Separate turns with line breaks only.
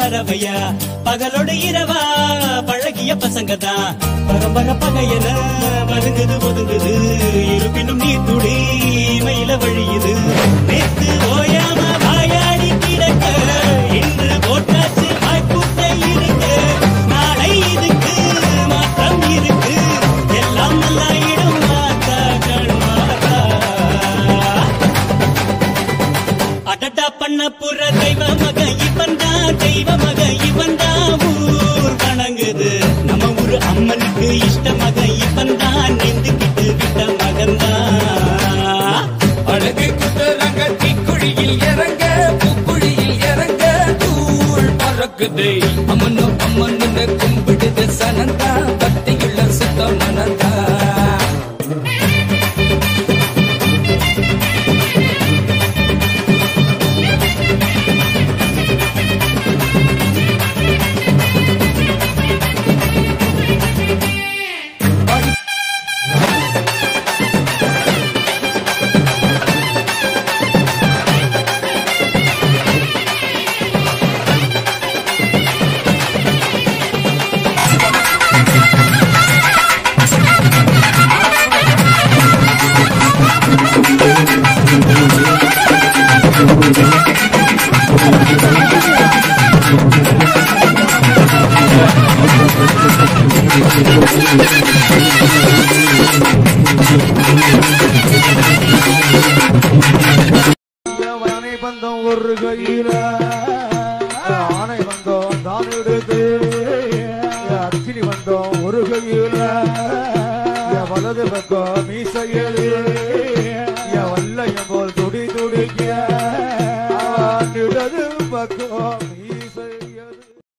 பறவையா பகலோட இரவா பழகிய பசங்க தான் பரம்பர பகையன பதுங்குது ஒதுங்குது இருப்பினும் நீ துடி மயில வழியுது நேத்து ஓயாம வாயாடி கிடக்க இன்று போட்டாச்சு வாய்ப்புட்டை இருக்கு நாளை இதுக்கு மாற்றம் இருக்கு எல்லாம் நல்லாயிடும் மாத்தா கண்மாத்தா அடடா பண்ண புற தெய்வ மக இவன் தான் தெய்வ மக இவன் தான் ஊர் வணங்குது நம்ம ஊரு அம்மனுக்கு இஷ்ட மக இவன் தான் நெந்துக்கிட்டு விட்ட மகன் தான்
அழகு குதிரங்க தீக்குழியில் இறங்க பூக்குழியில் இறங்க தூள் பறக்குது அம்மனோ அம்மன்னு கும்பிடுது சனந்தா பக்தியுள்ள சுத்தம் நனந்தா
ஆனை பந்தம் ஒரு கையில ஆனை பந்தம் தான் எடுத்து அக்கினி பந்தம் ஒரு கையில வலது பக்கம் மீசையிலே